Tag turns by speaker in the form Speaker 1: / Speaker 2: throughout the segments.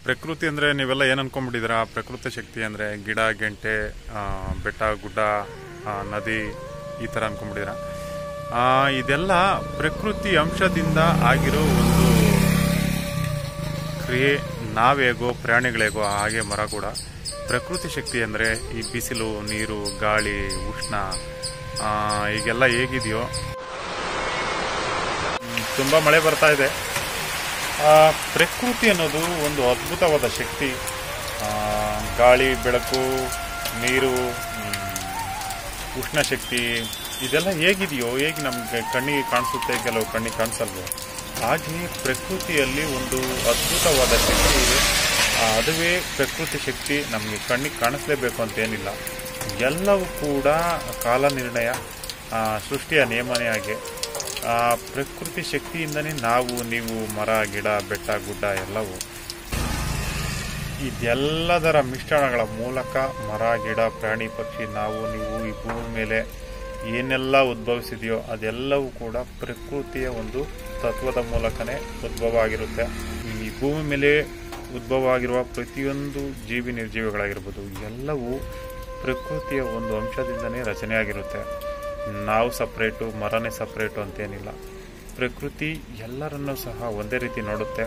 Speaker 1: ಪ್ರಕೃತಿ ಅಂದರೆ ನೀವೆಲ್ಲ ಏನು ಅನ್ಕೊಂಡ್ಬಿಟ್ಟಿದ್ದೀರಾ ಪ್ರಕೃತಿ ಶಕ್ತಿ ಅಂದರೆ ಗಿಡ ಗೆಂಟೆ ಆ, ಬೆಟ್ಟ ಗುಡ್ಡ ಆ, ನದಿ ಈ ಥರ ಅನ್ಕೊಂಡ್ಬಿಟ್ಟಿದ್ದೀರಾ ಆ, ಇದೆಲ್ಲ ಪ್ರಕೃತಿ ಅಂಶದಿಂದ ಆಗಿರೋ ಒಂದು ಕ್ರಿಯೆ ನಾವೇಗೋ ಪ್ರಾಣಿಗಳೇಗೋ ಹಾಗೆ ಮರ ಕೂಡ ಪ್ರಕೃತಿ ಶಕ್ತಿ ಅಂದರೆ ಈ ಬಿಸಿಲು ನೀರು ಗಾಳಿ ಉಷ್ಣ ಆ, ಈಗೆಲ್ಲ ಹೇಗಿದೆಯೋ ತುಂಬ ಮಳೆ ಬರ್ತಾ ಇದೆ ಆ, ಪ್ರಕೃತಿ ಅನ್ನೋದು ಒಂದು ಅದ್ಭುತವಾದ ಶಕ್ತಿ ಆ, ಗಾಳಿ ಬೆಳಕು ನೀರು ಮ್, ಉಷ್ಣ ಶಕ್ತಿ ಇದೆಲ್ಲ ಹೇಗಿದೆಯೋ ಹೇಗೆ ನಮಗೆ ಕಣ್ಣಿಗೆ ಕಾಣಿಸುತ್ತೆ ಕೆಲವು ಕಣ್ಣಿಗೆ ಕಾಣಿಸಲ್ವೋ ಹಾಗೆ ಪ್ರಕೃತಿಯಲ್ಲಿ ಒಂದು ಅದ್ಭುತವಾದ ಶಕ್ತಿ ಇದೆ ಆ, ಅದುವೇ ಪ್ರಕೃತಿ ಶಕ್ತಿ ನಮಗೆ ಕಣ್ಣಿಗೆ ಕಾಣಿಸ್ಲೇಬೇಕು ಅಂತ ಏನಿಲ್ಲ ಎಲ್ಲವೂ ಕೂಡ ಕಾಲ ನಿರ್ಣಯ ಆ, ಸೃಷ್ಟಿಯ ನಿಯಮನೇ ಹಾಗೆ ಆ, ಪ್ರಕೃತಿ ಶಕ್ತಿಯಿಂದನೇ ನಾವು ನೀವು ಮರ ಗಿಡ ಬೆಟ್ಟ ಗುಡ್ಡ ಎಲ್ಲವೂ ಇದೆಲ್ಲದರ ಮಿಶ್ರಣಗಳ ಮೂಲಕ ಮರ ಗಿಡ ಪ್ರಾಣಿ ಪಕ್ಷಿ ನಾವು ನೀವು ಈ ಭೂಮಿ ಮೇಲೆ ಏನೆಲ್ಲ ಉದ್ಭವಿಸಿದೆಯೋ ಅದೆಲ್ಲವೂ ಕೂಡ ಪ್ರಕೃತಿಯ ಒಂದು ತತ್ವದ ಮೂಲಕನೇ ಉದ್ಭವ ಆಗಿರುತ್ತೆ ಈ ಭೂಮಿ ಮೇಲೆ ಉದ್ಭವ ಆಗಿರುವ ಪ್ರತಿಯೊಂದು ಜೀವಿ ನಿರ್ಜೀವಿಗಳಾಗಿರ್ಬೋದು ಎಲ್ಲವೂ ಪ್ರಕೃತಿಯ ಒಂದು ಅಂಶದಿಂದನೇ ರಚನೆ ಆಗಿರುತ್ತೆ ನಾವು ಸಪ್ರೇಟು ಮರನೇ ಸಪ್ರೇಟು ಅಂತೇನಿಲ್ಲ ಪ್ರಕೃತಿ ಎಲ್ಲರನ್ನೂ ಸಹ ಒಂದೇ ರೀತಿ ನೋಡುತ್ತೆ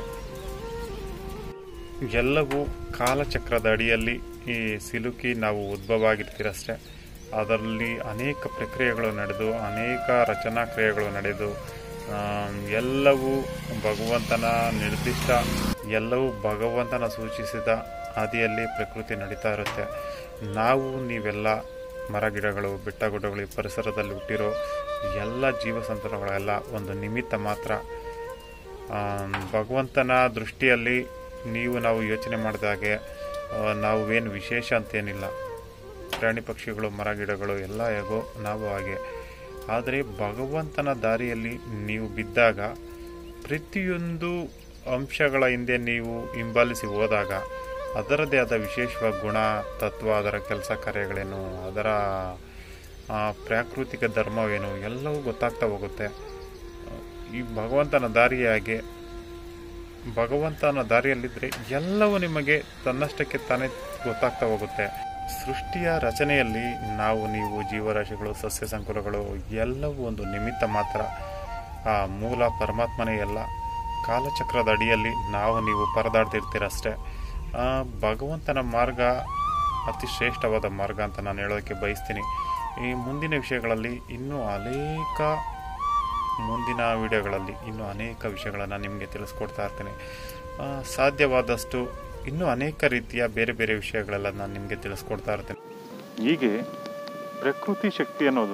Speaker 1: ಎಲ್ಲವೂ ಕಾಲಚಕ್ರದ ಅಡಿಯಲ್ಲಿ ಈ ಸಿಲುಕಿ ನಾವು ಉದ್ಭವ ಆಗಿರ್ತೀರಷ್ಟೇ ಅದರಲ್ಲಿ ಅನೇಕ ಪ್ರಕ್ರಿಯೆಗಳು ನಡೆದು ಅನೇಕ ರಚನಾ ಕ್ರಿಯೆಗಳು ನಡೆದು ಆಮ್, ಎಲ್ಲವೂ ಭಗವಂತನ ನಿರ್ದಿಷ್ಟ ಎಲ್ಲವೂ ಭಗವಂತನ ಸೂಚಿಸಿದ ಹಾದಿಯಲ್ಲಿ ಪ್ರಕೃತಿ ನಡೀತಾ ಇರುತ್ತೆ ನಾವು ನೀವೆಲ್ಲ ಮರ ಗಿಡಗಳು ಬೆಟ್ಟ ಗುಡ್ಡಗಳು ಈ ಪರಿಸರದಲ್ಲಿ ಹುಟ್ಟಿರೋ ಎಲ್ಲ ಜೀವಸಂತನಗಳೆಲ್ಲ ಒಂದು ನಿಮಿತ್ತ ಮಾತ್ರ ಆಮ್, ಭಗವಂತನ ದೃಷ್ಟಿಯಲ್ಲಿ ನೀವು ನಾವು ಯೋಚನೆ ಮಾಡಿದಾಗೆ ಆ, ನಾವು ಏನು ವಿಶೇಷ ಅಂತೇನಿಲ್ಲ ಪ್ರಾಣಿ ಪಕ್ಷಿಗಳು ಮರ ಗಿಡಗಳು ಎಲ್ಲ ಹೇಗೋ ನಾವು ಹಾಗೆ ಆದರೆ ಭಗವಂತನ ದಾರಿಯಲ್ಲಿ ನೀವು ಬಿದ್ದಾಗ ಪ್ರತಿಯೊಂದು ಅಂಶಗಳ ಹಿಂದೆ ನೀವು ಹಿಂಬಾಲಿಸಿ ಹೋದಾಗ ಅದರದೇ ಆದ ವಿಶೇಷವಾದ ಗುಣ ತತ್ವ ಅದರ ಕೆಲಸ ಕಾರ್ಯಗಳೇನು ಅದರ ಆ, ಪ್ರಾಕೃತಿಕ ಧರ್ಮವೇನು ಎಲ್ಲವೂ ಗೊತ್ತಾಗ್ತಾ ಹೋಗುತ್ತೆ ಈ ಭಗವಂತನ ದಾರಿಯ ಹಾಗೆ ಭಗವಂತನ ದಾರಿಯಲ್ಲಿದ್ದರೆ ಎಲ್ಲವೂ ನಿಮಗೆ ತನ್ನಷ್ಟಕ್ಕೆ ತಾನೇ ಗೊತ್ತಾಗ್ತಾ ಹೋಗುತ್ತೆ ಸೃಷ್ಟಿಯ ರಚನೆಯಲ್ಲಿ ನಾವು ನೀವು ಜೀವರಾಶಿಗಳು ಸಸ್ಯ ಸಂಕುಲಗಳು ಎಲ್ಲವೂ ಒಂದು ನಿಮಿತ್ತ ಮಾತ್ರ ಆ ಮೂಲ ಪರಮಾತ್ಮನೇ ಎಲ್ಲ ಕಾಲಚಕ್ರದ ಅಡಿಯಲ್ಲಿ ನಾವು ನೀವು ಪರದಾಡ್ತಿರ್ತೀರಷ್ಟೇ ಆ, ಭಗವಂತನ ಮಾರ್ಗ ಅತಿ ಶ್ರೇಷ್ಠವಾದ ಮಾರ್ಗ ಅಂತ ನಾನು ಹೇಳೋದಕ್ಕೆ ಬಯಸ್ತೀನಿ ಈ ಮುಂದಿನ ವಿಷಯಗಳಲ್ಲಿ ಇನ್ನೂ ಅನೇಕ ಮುಂದಿನ ವಿಡಿಯೋಗಳಲ್ಲಿ ಇನ್ನೂ ಅನೇಕ ವಿಷಯಗಳನ್ನು ನಿಮಗೆ ತಿಳಿಸ್ಕೊಡ್ತಾ ಇರ್ತೀನಿ ಆ, ಸಾಧ್ಯವಾದಷ್ಟು ಇನ್ನೂ ಅನೇಕ ರೀತಿಯ ಬೇರೆ ಬೇರೆ ವಿಷಯಗಳೆಲ್ಲ ನಾನು ನಿಮಗೆ ತಿಳಿಸ್ಕೊಡ್ತಾ ಇರ್ತೀನಿ ಹೀಗೆ ಪ್ರಕೃತಿ ಶಕ್ತಿ ಅನ್ನೋದು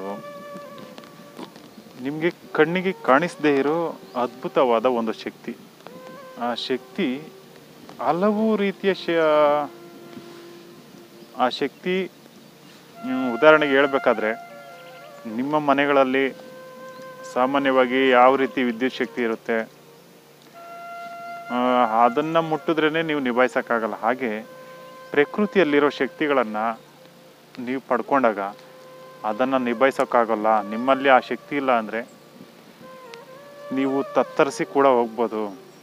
Speaker 1: ನಿಮಗೆ ಕಣ್ಣಿಗೆ ಕಾಣಿಸದೇ ಇರೋ ಅದ್ಭುತವಾದ ಒಂದು ಶಕ್ತಿ ಆ ಶಕ್ತಿ ಹಲವು ರೀತಿಯ ಶ ಆ ಶಕ್ತಿ ನೀವು ಉದಾಹರಣೆಗೆ ಹೇಳಬೇಕಾದ್ರೆ ನಿಮ್ಮ ಮನೆಗಳಲ್ಲಿ ಸಾಮಾನ್ಯವಾಗಿ ಯಾವ ರೀತಿ ವಿದ್ಯುತ್ ಶಕ್ತಿ ಇರುತ್ತೆ ಆ, ಅದನ್ನ ಮುಟ್ಟಿದ್ರೇ ನೀವು ನಿಭಾಯಿಸೋಕ್ಕಾಗಲ್ಲ ಹಾಗೆ ಪ್ರಕೃತಿಯಲ್ಲಿರೋ ಶಕ್ತಿಗಳನ್ನು ನೀವು ಪಡ್ಕೊಂಡಾಗ ಅದನ್ನು ನಿಭಾಯಿಸೋಕ್ಕಾಗಲ್ಲ ನಿಮ್ಮಲ್ಲಿ ಆ ಶಕ್ತಿ ಇಲ್ಲ ಅಂದರೆ ನೀವು ತತ್ತರಿಸಿ ಕೂಡ ಹೋಗ್ಬೋದು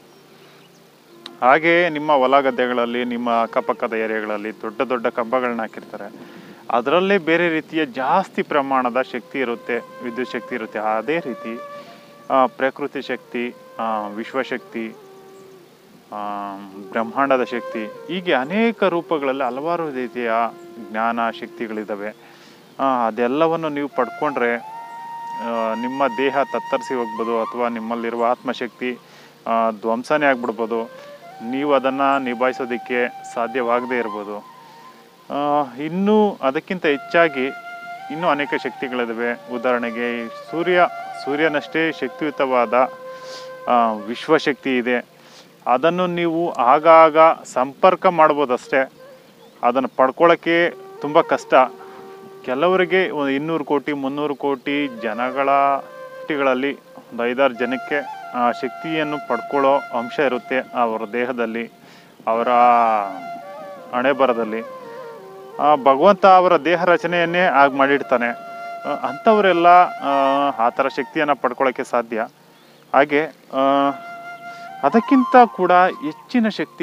Speaker 1: ಹಾಗೆ ನಿಮ್ಮ ಹೊಲ ಗದ್ದೆಗಳಲ್ಲಿ ನಿಮ್ಮ ಅಕ್ಕಪಕ್ಕದ ಏರಿಯಾಗಳಲ್ಲಿ ದೊಡ್ಡ ದೊಡ್ಡ ಕಂಬಗಳನ್ನ ಹಾಕಿರ್ತಾರೆ ಅದರಲ್ಲೇ ಬೇರೆ ರೀತಿಯ ಜಾಸ್ತಿ ಪ್ರಮಾಣದ ಶಕ್ತಿ ಇರುತ್ತೆ ವಿದ್ಯುತ್ ಶಕ್ತಿ ಇರುತ್ತೆ ಅದೇ ರೀತಿ ಆ, ಪ್ರಕೃತಿ ಶಕ್ತಿ ಆ, ವಿಶ್ವಶಕ್ತಿ ಆ, ಬ್ರಹ್ಮಾಂಡದ ಶಕ್ತಿ ಹೀಗೆ ಅನೇಕ ರೂಪಗಳಲ್ಲಿ ಹಲವಾರು ರೀತಿಯ ಜ್ಞಾನ ಶಕ್ತಿಗಳಿದ್ದಾವೆ ಆ, ಅದೆಲ್ಲವನ್ನು ನೀವು ಪಡ್ಕೊಂಡ್ರೆ ಆ, ನಿಮ್ಮ ದೇಹ ತತ್ತರಿಸಿ ಹೋಗ್ಬೋದು ಅಥವಾ ನಿಮ್ಮಲ್ಲಿರುವ ಆತ್ಮಶಕ್ತಿ ಆ, ಧ್ವಂಸನೇ ಆಗ್ಬಿಡ್ಬೋದು ನೀವು ಅದನ್ನು ನಿಭಾಯಿಸೋದಕ್ಕೆ ಸಾಧ್ಯವಾಗದೇ ಇರ್ಬೋದು ಆ, ಇನ್ನೂ ಅದಕ್ಕಿಂತ ಹೆಚ್ಚಾಗಿ ಇನ್ನೂ ಅನೇಕ ಶಕ್ತಿಗಳಿದ್ದಾವೆ ಉದಾಹರಣೆಗೆ ಈ ಸೂರ್ಯ ಸೂರ್ಯನಷ್ಟೇ ಶಕ್ತಿಯುತವಾದ ಆ, ವಿಶ್ವಶಕ್ತಿ ಇದೆ ಅದನ್ನು ನೀವು ಆಗಾಗ ಸಂಪರ್ಕ ಮಾಡ್ಬೋದಷ್ಟೇ ಅದನ್ನು ಪಡ್ಕೊಳ್ಳೋಕ್ಕೆ ತುಂಬ ಕಷ್ಟ ಕೆಲವರಿಗೆ ಒಂದು ಇನ್ನೂರು ಕೋಟಿ ಮುನ್ನೂರು ಕೋಟಿ ಜನಗಳ ಶಕ್ತಿಗಳಲ್ಲಿ ಒಂದು ಐದಾರು ಜನಕ್ಕೆ ಆ ಶಕ್ತಿಯನ್ನು ಪಡ್ಕೊಳ್ಳೋ ಅಂಶ ಇರುತ್ತೆ ಅವರ ದೇಹದಲ್ಲಿ ಅವರ ಹಣೆ ಬರದಲ್ಲಿ ಆ, ಭಗವಂತ ಅವರ ದೇಹ ರಚನೆಯನ್ನೇ ಆಗಿ ಮಾಡಿರ್ತಾನೆ ಆ, ಅಂಥವರೆಲ್ಲ ಆ, ಆ ಥರ ಶಕ್ತಿಯನ್ನು ಪಡ್ಕೊಳ್ಳೋಕ್ಕೆ ಸಾಧ್ಯ ಹಾಗೆ ಆ, ಅದಕ್ಕಿಂತ ಕೂಡ ಹೆಚ್ಚಿನ ಶಕ್ತಿ ಇದೆ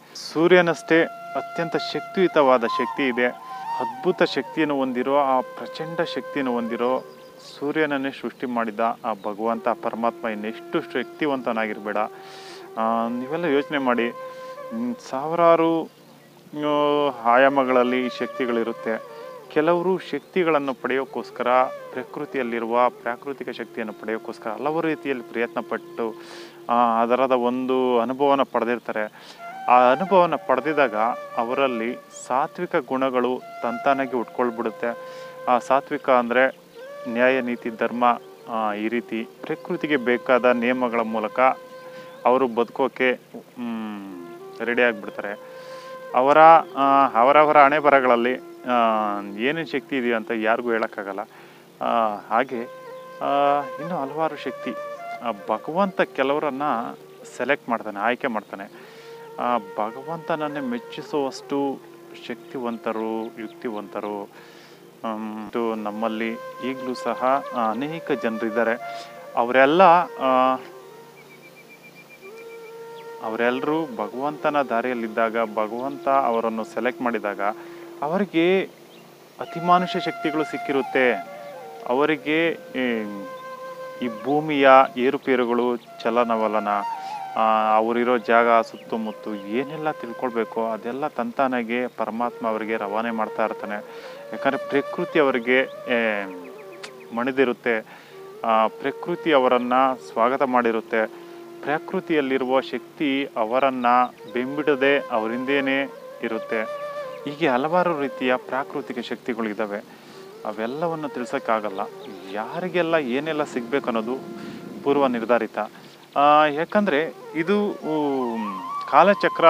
Speaker 1: ಸೂರ್ಯನಷ್ಟೇ ಅತ್ಯಂತ ಶಕ್ತಿಯುತವಾದ ಶಕ್ತಿ ಇದೆ ಅದ್ಭುತ ಶಕ್ತಿಯನ್ನು ಹೊಂದಿರೋ ಆ ಪ್ರಚಂಡ ಶಕ್ತಿಯನ್ನು ಹೊಂದಿರೋ ಸೂರ್ಯನನ್ನೇ ಸೃಷ್ಟಿ ಮಾಡಿದ ಆ ಭಗವಂತ ಪರಮಾತ್ಮ ಇನ್ನೆಷ್ಟು ಶಕ್ತಿವಂತನಾಗಿರಬೇಡ ನೀವೆಲ್ಲ ಯೋಚನೆ ಮಾಡಿ ಮ್, ಸಾವಿರಾರು ಆ, ಆಯಾಮಗಳಲ್ಲಿ ಈ ಶಕ್ತಿಗಳಿರುತ್ತೆ ಕೆಲವರು ಶಕ್ತಿಗಳನ್ನು ಪಡೆಯೋಕ್ಕೋಸ್ಕರ ಪ್ರಕೃತಿಯಲ್ಲಿರುವ ಪ್ರಾಕೃತಿಕ ಶಕ್ತಿಯನ್ನು ಪಡೆಯೋಕ್ಕೋಸ್ಕರ ಹಲವು ರೀತಿಯಲ್ಲಿ ಪ್ರಯತ್ನ ಪಟ್ಟು ಆ, ಅದರದ ಒಂದು ಅನುಭವನ ಪಡೆದಿರ್ತಾರೆ ಆ ಅನುಭವನ ಪಡೆದಿದಾಗ ಅವರಲ್ಲಿ ಸಾತ್ವಿಕ ಗುಣಗಳು ತಂತಾನಾಗಿ ಉಟ್ಕೊಳ್ಬಿಡುತ್ತೆ ಆ ಸಾತ್ವಿಕ ಅಂದರೆ ನ್ಯಾಯ ನೀತಿ ಧರ್ಮ ಆ, ಈ ರೀತಿ ಪ್ರಕೃತಿಗೆ ಬೇಕಾದ ನಿಯಮಗಳ ಮೂಲಕ ಅವರು ಬದುಕೋಕೆ ರೆಡಿ ಆಗಿಬಿಡ್ತಾರೆ ಅವರ ಆ, ಅವರವರ ಹಣೆ ಬರಗಳಲ್ಲಿ ಏನೇನು ಶಕ್ತಿ ಇದೆಯೋ ಅಂತ ಯಾರಿಗೂ ಹೇಳೋಕ್ಕಾಗಲ್ಲ ಆ, ಹಾಗೆ ಆ, ಇನ್ನು ಹಲವಾರು ಶಕ್ತಿ ಆ, ಭಗವಂತ ಕೆಲವರನ್ನ ಸೆಲೆಕ್ಟ್ ಮಾಡ್ತಾನೆ ಆಯ್ಕೆ ಮಾಡ್ತಾನೆ ಆ, ಭಗವಂತನನ್ನೇ ಮೆಚ್ಚಿಸುವಷ್ಟು ಶಕ್ತಿವಂತರು ಯುಕ್ತಿವಂತರು ಆಮ್, ಇದು ನಮ್ಮಲ್ಲಿ ಈಗಲೂ ಸಹ ಆ, ಅನೇಕ ಜನರಿದ್ದಾರೆ ಅವರೆಲ್ಲ ಆ, ಅವರೆಲ್ಲರೂ ಭಗವಂತನ ದಾರಿಯಲ್ಲಿದ್ದಾಗ ಭಗವಂತ ಅವರನ್ನು ಸೆಲೆಕ್ಟ್ ಮಾಡಿದಾಗ ಅವರಿಗೆ ಅತಿಮಾನುಷ ಶಕ್ತಿಗಳು ಸಿಕ್ಕಿರುತ್ತೆ ಅವರಿಗೆ ಈ, ಈ ಭೂಮಿಯ ಏರುಪೇರುಗಳು ಚಲನವಲನ ಆ, ಅವರಿರೋ ಜಾಗ ಸುತ್ತಮುತ್ತ ಏನೆಲ್ಲ ತಿಳ್ಕೊಳ್ಬೇಕು ಅದೆಲ್ಲ ತಂತಾನಾಗೆ ಪರಮಾತ್ಮ ಅವರಿಗೆ ರವಾನೆ ಮಾಡ್ತಾ ಇರ್ತಾನೆ ಯಾಕಂದರೆ ಪ್ರಕೃತಿ ಅವರಿಗೆ ಏ, ಮಣಿದಿರುತ್ತೆ ಆ, ಪ್ರಕೃತಿ ಅವರನ್ನು ಸ್ವಾಗತ ಮಾಡಿರುತ್ತೆ ಪ್ರಕೃತಿಯಲ್ಲಿರುವ ಶಕ್ತಿ ಅವರನ್ನು ಬೆಂಬಿಡದೆ ಅವರಿಂದೇನೆ ಇರುತ್ತೆ ಹೀಗೆ ಹಲವಾರು ರೀತಿಯ ಪ್ರಾಕೃತಿಕ ಶಕ್ತಿಗಳಿದ್ದಾವೆ ಅವೆಲ್ಲವನ್ನು ತಿಳಿಸೋಕ್ಕಾಗಲ್ಲ ಯಾರಿಗೆಲ್ಲ ಏನೆಲ್ಲ ಸಿಗಬೇಕು ಅನ್ನೋದು ಪೂರ್ವ ನಿರ್ಧಾರಿತ ಆ, ಯಾಕಂದರೆ ಇದು ಉಮ್, ಕಾಲಚಕ್ರ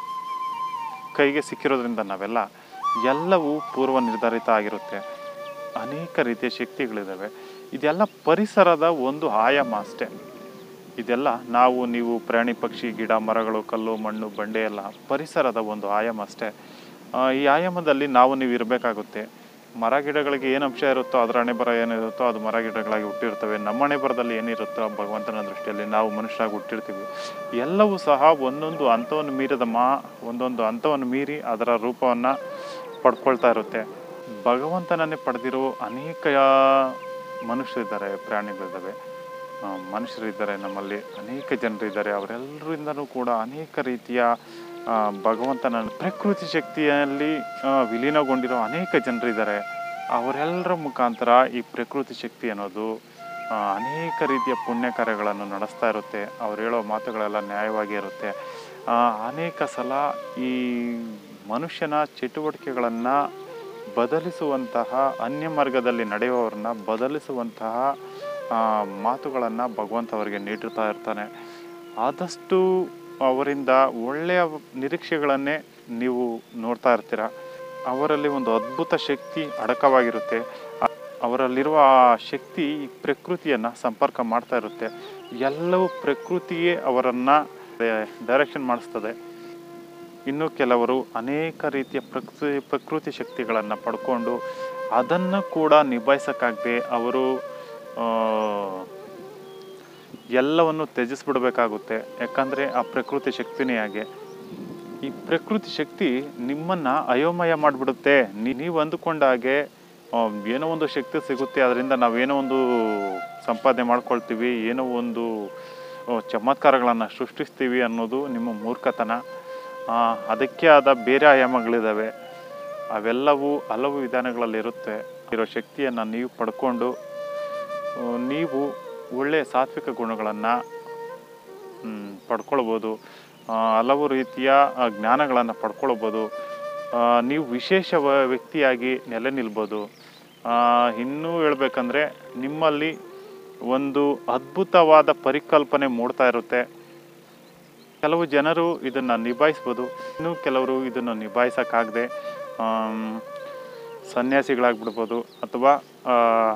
Speaker 1: ಕೈಗೆ ಸಿಕ್ಕಿರೋದ್ರಿಂದ ನಾವೆಲ್ಲ ಎಲ್ಲವೂ ಪೂರ್ವ ನಿರ್ಧಾರಿತ ಆಗಿರುತ್ತೆ ಅನೇಕ ರೀತಿಯ ಶಕ್ತಿಗಳಿದ್ದಾವೆ ಇದೆಲ್ಲ ಪರಿಸರದ ಒಂದು ಆಯಾಮ ಅಷ್ಟೇ ಇದೆಲ್ಲ ನಾವು ನೀವು ಪ್ರಾಣಿ ಪಕ್ಷಿ ಗಿಡ ಮರಗಳು ಕಲ್ಲು ಮಣ್ಣು ಬಂಡೆ ಎಲ್ಲ ಪರಿಸರದ ಒಂದು ಆಯಾಮ ಅಷ್ಟೇ ಆ, ಈ ಆಯಾಮದಲ್ಲಿ ನಾವು ನೀವು ಇರಬೇಕಾಗುತ್ತೆ ಮರ ಗಿಡಗಳಿಗೆ ಏನು ಅಂಶ ಇರುತ್ತೋ ಅದರ ಹಣೆ ಬರ ಏನಿರುತ್ತೋ ಅದು ಮರ ಗಿಡಗಳಾಗಿ ಹುಟ್ಟಿರ್ತವೆ ನಮ್ಮ ಹಣೆ ಬರದಲ್ಲಿ ಏನಿರುತ್ತೋ ಆ ಭಗವಂತನ ದೃಷ್ಟಿಯಲ್ಲಿ ನಾವು ಮನುಷ್ಯರಾಗಿ ಹುಟ್ಟಿರ್ತೀವಿ ಎಲ್ಲವೂ ಸಹ ಒಂದೊಂದು ಹಂತವನ್ನು ಮೀರಿದ ಮಾ ಒಂದೊಂದು ಹಂತವನ್ನು ಮೀರಿ ಅದರ ರೂಪವನ್ನು ಪಡ್ಕೊಳ್ತಾ ಇರುತ್ತೆ ಭಗವಂತನನ್ನೇ ಪಡೆದಿರೋ ಅನೇಕ ಮನುಷ್ಯರಿದ್ದಾರೆ ಪ್ರಾಣಿಗಳಿದ್ದಾವೆ ಆ, ಮನುಷ್ಯರಿದ್ದಾರೆ ನಮ್ಮಲ್ಲಿ ಅನೇಕ ಜನರಿದ್ದಾರೆ ಅವರೆಲ್ಲರಿಂದನೂ ಕೂಡ ಅನೇಕ ರೀತಿಯ ಆ, ಭಗವಂತನ ಪ್ರಕೃತಿ ಶಕ್ತಿಯಲ್ಲಿ ಆ, ವಿಲೀನಗೊಂಡಿರೋ ಅನೇಕ ಜನರಿದ್ದಾರೆ ಅವರೆಲ್ಲರ ಮುಖಾಂತರ ಈ ಪ್ರಕೃತಿ ಶಕ್ತಿ ಅನ್ನೋದು ಆ, ಅನೇಕ ರೀತಿಯ ಪುಣ್ಯ ಕಾರ್ಯಗಳನ್ನು ನಡೆಸ್ತಾ ಇರುತ್ತೆ ಅವ್ರು ಹೇಳೋ ಮಾತುಗಳೆಲ್ಲ ನ್ಯಾಯವಾಗಿ ಇರುತ್ತೆ ಆ, ಅನೇಕ ಸಲ ಈ ಮನುಷ್ಯನ ಚಟುವಟಿಕೆಗಳನ್ನು ಬದಲಿಸುವಂತಹ ಅನ್ಯ ಮಾರ್ಗದಲ್ಲಿ ನಡೆಯುವವ್ರನ್ನ ಬದಲಿಸುವಂತಹ ಮಾತುಗಳನ್ನು ಭಗವಂತ ಅವರಿಗೆ ನೀಡುತ್ತಾ ಇರ್ತಾನೆ ಆದಷ್ಟು ಅವರಿಂದ ಒಳ್ಳೆಯ ನಿರೀಕ್ಷೆಗಳನ್ನೇ ನೀವು ನೋಡ್ತಾ ಇರ್ತೀರ ಅವರಲ್ಲಿ ಒಂದು ಅದ್ಭುತ ಶಕ್ತಿ ಅಡಕವಾಗಿರುತ್ತೆ ಅ- ಅವರಲ್ಲಿರುವ ಆ ಶಕ್ತಿ ಈ ಪ್ರಕೃತಿಯನ್ನು ಸಂಪರ್ಕ ಮಾಡ್ತಾ ಇರುತ್ತೆ ಎಲ್ಲವೂ ಪ್ರಕೃತಿಯೇ ಅವರನ್ನು ಡೈರೆಕ್ಷನ್ ಮಾಡಿಸ್ತದೆ ಇನ್ನು ಕೆಲವರು ಅನೇಕ ರೀತಿಯ ಪ್ರಕೃತಿ ಪ್ರಕೃತಿ ಶಕ್ತಿಗಳನ್ನು ಪಡ್ಕೊಂಡು ಅದನ್ನು ಕೂಡ ನಿಭಾಯಿಸೋಕ್ಕಾಗದೆ ಅವರು ಆ, ಎಲ್ಲವನ್ನು ತ್ಯಜಿಸ್ಬಿಡ್ಬೇಕಾಗುತ್ತೆ ಯಾಕಂದರೆ ಆ ಪ್ರಕೃತಿ ಶಕ್ತಿನೇ ಹಾಗೆ ಈ ಪ್ರಕೃತಿ ಶಕ್ತಿ ನಿಮ್ಮನ್ನು ಅಯೋಮಯ ಮಾಡಿಬಿಡುತ್ತೆ ನೀವು ಅಂದುಕೊಂಡ ಹಾಗೆ ಆ, ಏನೋ ಒಂದು ಶಕ್ತಿ ಸಿಗುತ್ತೆ ಅದರಿಂದ ನಾವೇನೋ ಒಂದು ಸಂಪಾದನೆ ಮಾಡ್ಕೊಳ್ತೀವಿ ಏನೋ ಒಂದು ಆ, ಚಮತ್ಕಾರಗಳನ್ನು ಸೃಷ್ಟಿಸ್ತೀವಿ ಅನ್ನೋದು ನಿಮ್ಮ ಮೂರ್ಖತನ ಆ, ಅದಕ್ಕೆ ಆದ ಬೇರೆ ಆಯಾಮಗಳಿದ್ದಾವೆ ಅವೆಲ್ಲವೂ ಹಲವು ವಿಧಾನಗಳಲ್ಲಿರುತ್ತೆ ಇರೋ ಶಕ್ತಿಯನ್ನು ನೀವು ಪಡ್ಕೊಂಡು ಆ, ನೀವು ಒಳ್ಳೆಯ ಸಾತ್ವಿಕ ಗುಣಗಳನ್ನು ಪಡ್ಕೊಳ್ಬೋದು ಆ, ಹಲವು ರೀತಿಯ ಜ್ಞಾನಗಳನ್ನು ಪಡ್ಕೊಳ್ಬೋದು ಆ, ನೀವು ವಿಶೇಷ ವ- ವ್ಯಕ್ತಿಯಾಗಿ ನೆಲೆ ನಿಲ್ಬೋದು ಆ, ಇನ್ನೂ ಹೇಳ್ಬೇಕಂದ್ರೆ ನಿಮ್ಮಲ್ಲಿ ಒಂದು ಅದ್ಭುತವಾದ ಪರಿಕಲ್ಪನೆ ಮೂಡ್ತಾ ಇರುತ್ತೆ ಕೆಲವು ಜನರು ಇದನ್ನು ನಿಭಾಯಿಸ್ಬೋದು ಇನ್ನು ಕೆಲವರು ಇದನ್ನು ನಿಭಾಯಿಸೋಕ್ಕಾಗದೆ ಸನ್ಯಾಸಿಗಳಾಗ್ಬಿಡ್ಬೋದು ಅಥವಾ ಆ,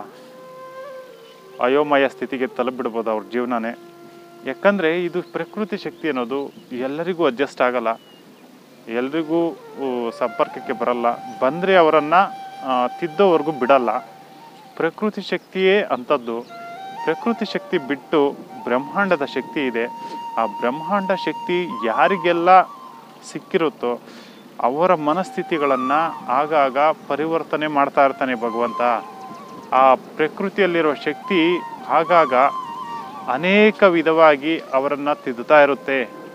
Speaker 1: ಅಯೋಮಯ ಸ್ಥಿತಿಗೆ ತಲುಪಿಬಿಡ್ಬೋದು ಅವ್ರ ಜೀವನನೇ ಯಾಕಂದರೆ ಇದು ಪ್ರಕೃತಿ ಶಕ್ತಿ ಅನ್ನೋದು ಎಲ್ಲರಿಗೂ ಅಡ್ಜಸ್ಟ್ ಆಗಲ್ಲ ಎಲ್ರಿಗೂ ಊ, ಸಂಪರ್ಕಕ್ಕೆ ಬರಲ್ಲ ಬಂದರೆ ಅವರನ್ನು ತಿದ್ದೋವರೆಗೂ ಬಿಡಲ್ಲ ಪ್ರಕೃತಿ ಶಕ್ತಿಯೇ ಅಂಥದ್ದು ಪ್ರಕೃತಿ ಶಕ್ತಿ ಬಿಟ್ಟು ಬ್ರಹ್ಮಾಂಡದ ಶಕ್ತಿ ಇದೆ ಆ ಬ್ರಹ್ಮಾಂಡ ಶಕ್ತಿ ಯಾರಿಗೆಲ್ಲ ಸಿಕ್ಕಿರುತ್ತೋ ಅವರ ಮನಸ್ಥಿತಿಗಳನ್ನು ಆಗಾಗ ಪರಿವರ್ತನೆ ಮಾಡ್ತಾ ಇರ್ತಾನೆ ಭಗವಂತ ಆ ಪ್ರಕೃತಿಯಲ್ಲಿರೋ ಶಕ್ತಿ ಆಗಾಗ ಅನೇಕ ವಿಧವಾಗಿ ಅವರನ್ನು ತಿದ್ದುತ್ತಾ ಇರುತ್ತೆ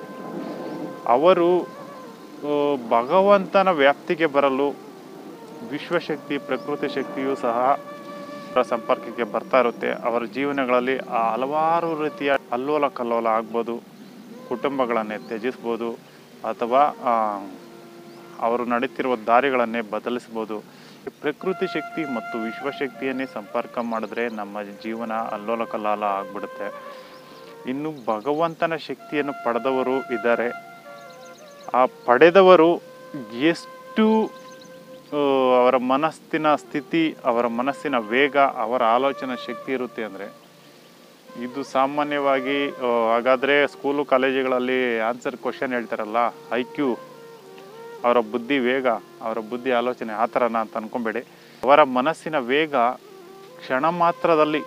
Speaker 1: ಅವರು ಆ, ಭಗವಂತನ ವ್ಯಾಪ್ತಿಗೆ ಬರಲು ವಿಶ್ವಶಕ್ತಿ ಪ್ರಕೃತಿ ಶಕ್ತಿಯೂ ಸಹ ಅವರ ಸಂಪರ್ಕಕ್ಕೆ ಬರ್ತಾ ಇರುತ್ತೆ ಅವರ ಜೀವನಗಳಲ್ಲಿ ಆ ಹಲವಾರು ರೀತಿಯ ಅಲ್ಲೋಲ ಕಲ್ಲೋಲ ಆಗ್ಬೋದು ಕುಟುಂಬಗಳನ್ನೇ ತ್ಯಜಿಸ್ಬೋದು ಅಥವಾ ಆ, ಅವರು ನಡೀತಿರುವ ದಾರಿಗಳನ್ನೇ ಬದಲಿಸ್ಬೋದು ಪ್ರಕೃತಿ ಶಕ್ತಿ ಮತ್ತು ವಿಶ್ವಶಕ್ತಿಯನ್ನೇ ಸಂಪರ್ಕ ಮಾಡಿದ್ರೆ ನಮ್ಮ ಜೀವನ ಅಲ್ಲೋಲ ಕಲ್ಲೋಲ ಆಗ್ಬಿಡುತ್ತೆ ಇನ್ನು ಭಗವಂತನ ಶಕ್ತಿಯನ್ನು ಪಡೆದವರು ಇದ್ದಾರೆ ಆ ಪಡೆದವರು ಎಷ್ಟು ಆ, ಅವರ ಮನಸ್ಸಿನ ಸ್ಥಿತಿ ಅವರ ಮನಸ್ಸಿನ ವೇಗ ಅವರ ಆಲೋಚನಾ ಶಕ್ತಿ ಇರುತ್ತೆ ಅಂದರೆ ಇದು ಸಾಮಾನ್ಯವಾಗಿ ಆ, ಹಾಗಾದ್ರೆ ಸ್ಕೂಲು ಕಾಲೇಜುಗಳಲ್ಲಿ ಆನ್ಸರ್ ಕ್ವಶನ್ ಹೇಳ್ತಾರಲ್ಲ ಐ ಕ್ಯೂ ಅವರ ಬುದ್ಧಿ ವೇಗ ಅವರ ಬುದ್ಧಿ ಆಲೋಚನೆ ಆ ಥರನ ಅಂತ ಅನ್ಕೊಂಬೇಡಿ ಅವರ ಮನಸ್ಸಿನ ವೇಗ ಕ್ಷಣ ಮಾತ್ರದಲ್ಲಿ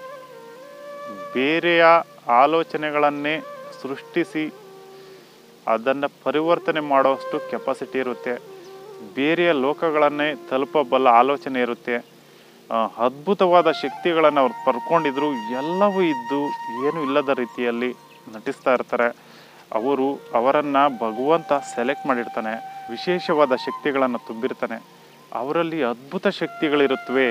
Speaker 1: ಬೇರೆಯ ಆಲೋಚನೆಗಳನ್ನೇ ಸೃಷ್ಟಿಸಿ ಅದನ್ನು ಪರಿವರ್ತನೆ ಮಾಡೋಷ್ಟು ಕೆಪಾಸಿಟಿ ಇರುತ್ತೆ ಬೇರೆಯ ಲೋಕಗಳನ್ನೇ ತಲುಪಬಲ್ಲ ಆಲೋಚನೆ ಇರುತ್ತೆ ಆ, ಅದ್ಭುತವಾದ ಶಕ್ತಿಗಳನ್ನು ಅವ್ರು ಪಡ್ಕೊಂಡಿದ್ರು ಎಲ್ಲವೂ ಇದ್ದು ಏನೂ ಇಲ್ಲದ ರೀತಿಯಲ್ಲಿ ನಟಿಸ್ತಾ ಇರ್ತಾರೆ ಅವರು ಅವರನ್ನು ಭಗವಂತ ಸೆಲೆಕ್ಟ್ ಮಾಡಿರ್ತಾನೆ ವಿಶೇಷವಾದ ಶಕ್ತಿಗಳನ್ನು ತುಂಬಿರ್ತಾನೆ ಅವರಲ್ಲಿ ಅದ್ಭುತ ಶಕ್ತಿಗಳಿರುತ್ತವೆ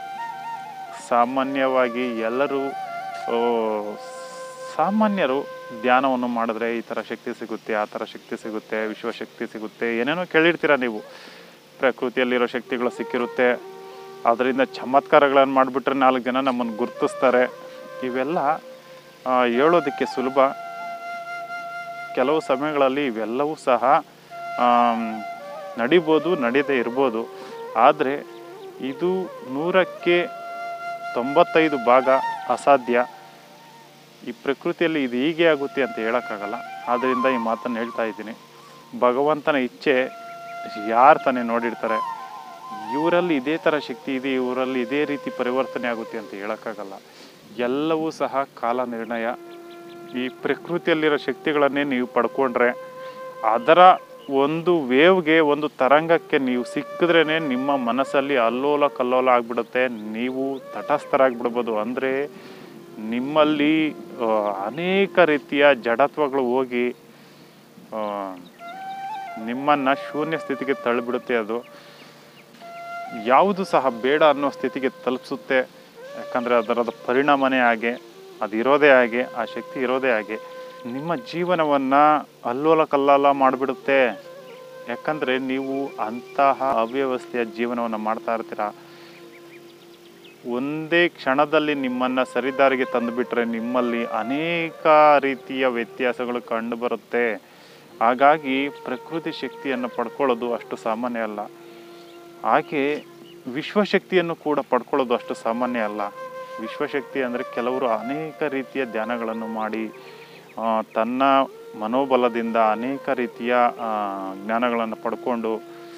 Speaker 1: ಸಾಮಾನ್ಯವಾಗಿ ಎಲ್ಲರೂ ಆ, ಸಾಮಾನ್ಯರು ಧ್ಯಾನವನ್ನು ಮಾಡಿದ್ರೆ ಈ ಥರ ಶಕ್ತಿ ಸಿಗುತ್ತೆ ಆ ಥರ ಶಕ್ತಿ ಸಿಗುತ್ತೆ ವಿಶ್ವಶಕ್ತಿ ಸಿಗುತ್ತೆ ಏನೇನೋ ಕೇಳಿರ್ತೀರ ನೀವು ಪ್ರಕೃತಿಯಲ್ಲಿರೋ ಶಕ್ತಿಗಳು ಸಿಕ್ಕಿರುತ್ತೆ ಅದರಿಂದ ಚಮತ್ಕಾರಗಳನ್ನು ಮಾಡಿಬಿಟ್ರೆ ನಾಲ್ಕು ಜನ ನಮ್ಮನ್ನು ಗುರುತಿಸ್ತಾರೆ ಇವೆಲ್ಲ ಆ, ಹೇಳೋದಕ್ಕೆ ಸುಲಭ ಕೆಲವು ಸಮಯಗಳಲ್ಲಿ ಇವೆಲ್ಲವೂ ಸಹ ಆಮ್, ನಡಿಬೋದು ನಡೀದೇ ಇರ್ಬೋದು ಆದರೆ ಇದು ನೂರಕ್ಕೆ ತೊಂಬತ್ತೈದು ಭಾಗ ಅಸಾಧ್ಯ ಈ ಪ್ರಕೃತಿಯಲ್ಲಿ ಇದು ಹೀಗೆ ಆಗುತ್ತೆ ಅಂತ ಹೇಳೋಕ್ಕಾಗಲ್ಲ ಆದ್ದರಿಂದ ಈ ಮಾತನ್ನು ಹೇಳ್ತಾ ಇದ್ದೀನಿ ಭಗವಂತನ ಇಚ್ಛೆ ಯಾರು ತಾನೇ ನೋಡಿರ್ತಾರೆ ಇವರಲ್ಲಿ ಇದೇ ಥರ ಶಕ್ತಿ ಇದೆ ಇವರಲ್ಲಿ ಇದೇ ರೀತಿ ಪರಿವರ್ತನೆ ಆಗುತ್ತೆ ಅಂತ ಹೇಳೋಕ್ಕಾಗಲ್ಲ ಎಲ್ಲವೂ ಸಹ ಕಾಲ ನಿರ್ಣಯ ಈ ಪ್ರಕೃತಿಯಲ್ಲಿರೋ ಶಕ್ತಿಗಳನ್ನೇ ನೀವು ಪಡ್ಕೊಂಡ್ರೆ ಅದರ ಒಂದು ವೇವ್ಗೆ ಒಂದು ತರಂಗಕ್ಕೆ ನೀವು ಸಿಕ್ಕಿದ್ರೇ ನಿಮ್ಮ ಮನಸ್ಸಲ್ಲಿ ಅಲ್ಲೋಲ ಕಲ್ಲೋಲ ಆಗಿಬಿಡುತ್ತೆ ನೀವು ತಟಸ್ಥರಾಗ್ಬಿಡ್ಬೋದು ಅಂದರೆ ನಿಮ್ಮಲ್ಲಿ ಆ, ಅನೇಕ ರೀತಿಯ ಜಡತ್ವಗಳು ಹೋಗಿ ಆ, ನಿಮ್ಮನ್ನು ಶೂನ್ಯ ಸ್ಥಿತಿಗೆ ತಳ್ಳಿಬಿಡುತ್ತೆ ಅದು ಯಾವುದು ಸಹ ಬೇಡ ಅನ್ನೋ ಸ್ಥಿತಿಗೆ ತಲುಪಿಸುತ್ತೆ ಯಾಕಂದರೆ ಅದರದ ಪರಿಣಾಮನೇ ಹಾಗೆ ಅದಿರೋದೇ ಹಾಗೆ ಆ ಶಕ್ತಿ ಇರೋದೇ ಹಾಗೆ ನಿಮ್ಮ ಜೀವನವನ್ನು ಅಲ್ಲೋಲ ಕಲ್ಲೋಲ ಮಾಡಿಬಿಡುತ್ತೆ ಯಾಕಂದರೆ ನೀವು ಅಂತಹ ಅವ್ಯವಸ್ಥೆಯ ಜೀವನವನ್ನು ಮಾಡ್ತಾ ಇರ್ತೀರ ಒಂದೇ ಕ್ಷಣದಲ್ಲಿ ನಿಮ್ಮನ್ನು ಸರಿದಾರಿಗೆ ತಂದುಬಿಟ್ರೆ ನಿಮ್ಮಲ್ಲಿ ಅನೇಕ ರೀತಿಯ ವ್ಯತ್ಯಾಸಗಳು ಕಂಡುಬರುತ್ತೆ ಹಾಗಾಗಿ ಪ್ರಕೃತಿ ಶಕ್ತಿಯನ್ನು ಪಡ್ಕೊಳ್ಳೋದು ಅಷ್ಟು ಸಾಮಾನ್ಯ ಅಲ್ಲ ಹಾಗೆ ವಿಶ್ವಶಕ್ತಿಯನ್ನು ಕೂಡ ಪಡ್ಕೊಳ್ಳೋದು ಅಷ್ಟು ಸಾಮಾನ್ಯ ಅಲ್ಲ ವಿಶ್ವಶಕ್ತಿ ಅಂದರೆ ಕೆಲವರು ಅನೇಕ ರೀತಿಯ ಧ್ಯಾನಗಳನ್ನು ಮಾಡಿ ಆ, ತನ್ನ ಮನೋಬಲದಿಂದ ಅನೇಕ ರೀತಿಯ ಆ, ಜ್ಞಾನಗಳನ್ನು ಪಡ್ಕೊಂಡು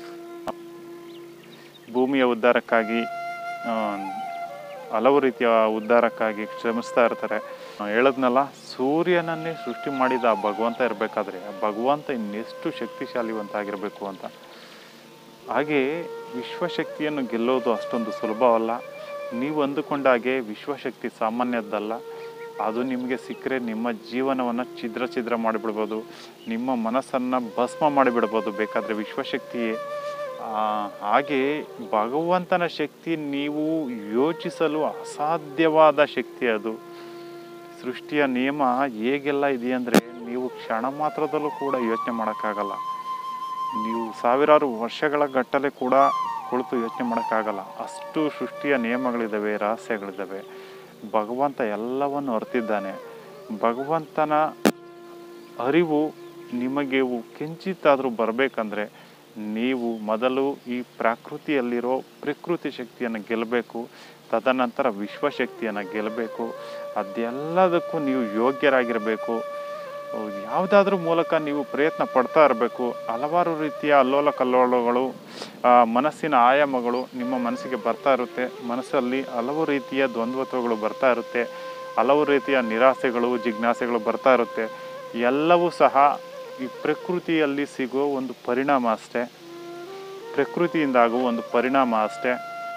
Speaker 1: ಭೂಮಿಯ ಉದ್ಧಾರಕ್ಕಾಗಿ ಆ, ಹಲವು ರೀತಿಯ ಉದ್ಧಾರಕ್ಕಾಗಿ ಶ್ರಮಿಸ್ತಾ ಇರ್ತಾರೆ ಆ, ಹೇಳದ್ನಲ್ಲ ಸೂರ್ಯನನ್ನೇ ಸೃಷ್ಟಿ ಮಾಡಿದ ಆ ಭಗವಂತ ಇರಬೇಕಾದ್ರೆ ಆ ಭಗವಂತ ಇನ್ನೆಷ್ಟು ಶಕ್ತಿಶಾಲಿವಂತ ಆಗಿರಬೇಕು ಅಂತ ಹಾಗೆ ವಿಶ್ವಶಕ್ತಿಯನ್ನು ಗೆಲ್ಲೋದು ಅಷ್ಟೊಂದು ಸುಲಭವಲ್ಲ ನೀವು ಅಂದುಕೊಂಡ ಹಾಗೆ ವಿಶ್ವಶಕ್ತಿ ಸಾಮಾನ್ಯದ್ದಲ್ಲ ಅದು ನಿಮಗೆ ಸಿಕ್ಕರೆ ನಿಮ್ಮ ಜೀವನವನ್ನು ಛಿದ್ರ ಛಿದ್ರ ಮಾಡಿಬಿಡ್ಬೋದು ನಿಮ್ಮ ಮನಸ್ಸನ್ನು ಭಸ್ಮ ಮಾಡಿಬಿಡ್ಬೋದು ಬೇಕಾದರೆ ವಿಶ್ವಶಕ್ತಿಯೇ ಆ, ಹಾಗೆ ಭಗವಂತನ ಶಕ್ತಿ ನೀವು ಯೋಚಿಸಲು ಅಸಾಧ್ಯವಾದ ಶಕ್ತಿ ಅದು ಸೃಷ್ಟಿಯ ನಿಯಮ ಹೇಗೆಲ್ಲ ಇದೆಯಂದರೆ ನೀವು ಕ್ಷಣ ಮಾತ್ರದಲ್ಲೂ ಕೂಡ ಯೋಚನೆ ಮಾಡೋಕ್ಕಾಗಲ್ಲ ನೀವು ಸಾವಿರಾರು ವರ್ಷಗಳ ಗಟ್ಟಲೆ ಕೂಡ ಕುಳಿತು ಯೋಚನೆ ಮಾಡೋಕ್ಕಾಗಲ್ಲ ಅಷ್ಟು ಸೃಷ್ಟಿಯ ನಿಯಮಗಳಿದ್ದಾವೆ ರಹಸ್ಯಗಳಿದ್ದಾವೆ ಭಗವಂತ ಎಲ್ಲವನ್ನು ಅರ್ತಿದ್ದಾನೆ ಭಗವಂತನ ಅರಿವು ನಿಮಗೆ ಕಿಂಚಿತ್ತಾದರೂ ಬರಬೇಕಂದ್ರೆ ನೀವು ಮೊದಲು ಈ ಪ್ರಕೃತಿಯಲ್ಲಿರೋ ಪ್ರಕೃತಿ ಶಕ್ತಿಯನ್ನು ಗೆಲ್ಲಬೇಕು ತದನಂತರ ವಿಶ್ವಶಕ್ತಿಯನ್ನು ಗೆಲ್ಲಬೇಕು ಅದೆಲ್ಲದಕ್ಕೂ ನೀವು ಯೋಗ್ಯರಾಗಿರಬೇಕು ಯಾವುದಾದ್ರೂ ಮೂಲಕ ನೀವು ಪ್ರಯತ್ನ ಪಡ್ತಾ ಇರಬೇಕು ಹಲವಾರು ರೀತಿಯ ಅಲ್ಲೋಲ ಕಲ್ಲೋಲಗಳು ಆ, ಮನಸ್ಸಿನ ಆಯಾಮಗಳು ನಿಮ್ಮ ಮನಸ್ಸಿಗೆ ಬರ್ತಾ ಇರುತ್ತೆ ಮನಸ್ಸಲ್ಲಿ ಹಲವು ರೀತಿಯ ದ್ವಂದ್ವತ್ವಗಳು ಬರ್ತಾ ಇರುತ್ತೆ ಹಲವು ರೀತಿಯ ನಿರಾಸೆಗಳು ಜಿಜ್ಞಾಸೆಗಳು ಬರ್ತಾ ಇರುತ್ತೆ ಎಲ್ಲವೂ ಸಹ ಈ ಪ್ರಕೃತಿಯಲ್ಲಿ ಸಿಗೋ ಒಂದು ಪರಿಣಾಮ ಅಷ್ಟೇ ಪ್ರಕೃತಿಯಿಂದ ಆಗುವ ಒಂದು ಪರಿಣಾಮ ಅಷ್ಟೇ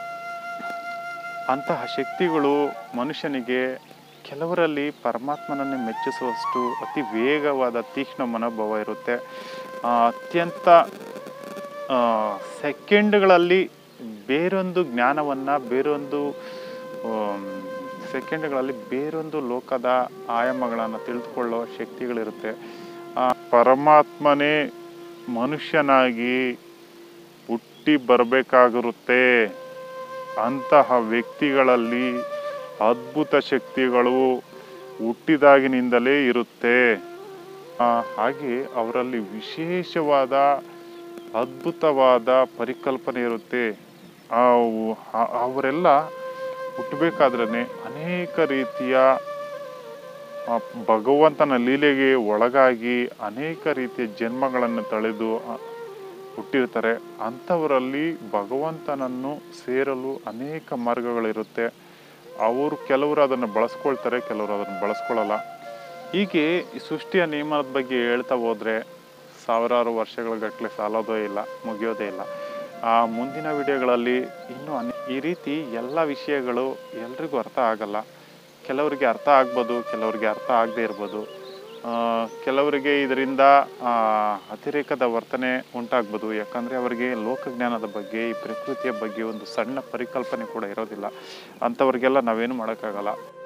Speaker 1: ಅಂತಹ ಶಕ್ತಿಗಳು ಮನುಷ್ಯನಿಗೆ ಕೆಲವರಲ್ಲಿ ಪರಮಾತ್ಮನನ್ನೇ ಮೆಚ್ಚಿಸುವಷ್ಟು ಅತಿ ವೇಗವಾದ ತೀಕ್ಷ್ಣ ಮನೋಭಾವ ಇರುತ್ತೆ ಆ, ಅತ್ಯಂತ ಆ, ಸೆಕೆಂಡ್ಗಳಲ್ಲಿ ಬೇರೊಂದು ಜ್ಞಾನವನ್ನು ಬೇರೊಂದು ಆಮ್, ಸೆಕೆಂಡ್ಗಳಲ್ಲಿ ಬೇರೊಂದು ಲೋಕದ ಆಯಾಮಗಳನ್ನು ತಿಳಿದುಕೊಳ್ಳೋ ಶಕ್ತಿಗಳಿರುತ್ತೆ ಆ ಪರಮಾತ್ಮನೇ ಮನುಷ್ಯನಾಗಿ ಹುಟ್ಟಿ ಬರಬೇಕಾಗಿರುತ್ತೆ ಅಂತಹ ವ್ಯಕ್ತಿಗಳಲ್ಲಿ ಅದ್ಭುತ ಶಕ್ತಿಗಳು ಹುಟ್ಟಿದಾಗಿನಿಂದಲೇ ಇರುತ್ತೆ ಆ, ಹಾಗೆ ಅವರಲ್ಲಿ ವಿಶೇಷವಾದ ಅದ್ಭುತವಾದ ಪರಿಕಲ್ಪನೆ ಇರುತ್ತೆ ಅವು- ಆ- ಅವರೆಲ್ಲ ಹುಟ್ಟಬೇಕಾದ್ರೆ ಅನೇಕ ರೀತಿಯ ಆ, ಭಗವಂತನ ಲೀಲೆಗೆ ಒಳಗಾಗಿ ಅನೇಕ ರೀತಿಯ ಜನ್ಮಗಳನ್ನು ತಳೆದು ಆ, ಹುಟ್ಟಿರ್ತಾರೆ ಅಂಥವರಲ್ಲಿ ಭಗವಂತನನ್ನು ಸೇರಲು ಅನೇಕ ಮಾರ್ಗಗಳಿರುತ್ತೆ ಅವರು ಕೆಲವರು ಅದನ್ನು ಬಳಸ್ಕೊಳ್ತಾರೆ ಕೆಲವರು ಅದನ್ನು ಬಳಸ್ಕೊಳ್ಳಲ್ಲ ಹೀಗೆ ಈ ಸೃಷ್ಟಿಯ ನಿಯಮದ ಬಗ್ಗೆ ಹೇಳ್ತಾ ಹೋದರೆ ಸಾವಿರಾರು ವರ್ಷಗಳ ಗಟ್ಟಲೆ ಸಾಲೋದೇ ಇಲ್ಲ ಮುಗಿಯೋದೇ ಇಲ್ಲ ಆ ಮುಂದಿನ ವಿಡಿಯೋಗಳಲ್ಲಿ ಇನ್ನೂ ಅನೇ ಈ ರೀತಿ ಎಲ್ಲ ವಿಷಯಗಳು ಎಲ್ರಿಗೂ ಅರ್ಥ ಆಗಲ್ಲ ಕೆಲವರಿಗೆ ಅರ್ಥ ಆಗ್ಬೋದು ಕೆಲವರಿಗೆ ಅರ್ಥ ಆಗದೇ ಇರ್ಬೋದು ಆ, ಕೆಲವರಿಗೆ ಇದರಿಂದ ಆ, ಅತಿರೇಕದ ವರ್ತನೆ ಉಂಟಾಗ್ಬೋದು ಯಾಕಂದರೆ ಅವರಿಗೆ ಲೋಕಜ್ಞಾನದ ಬಗ್ಗೆ ಈ ಪ್ರಕೃತಿಯ ಬಗ್ಗೆ ಒಂದು ಸಣ್ಣ ಪರಿಕಲ್ಪನೆ ಕೂಡ ಇರೋದಿಲ್ಲ ಅಂಥವ್ರಿಗೆಲ್ಲ ನಾವೇನು ಮಾಡೋಕ್ಕಾಗಲ್ಲ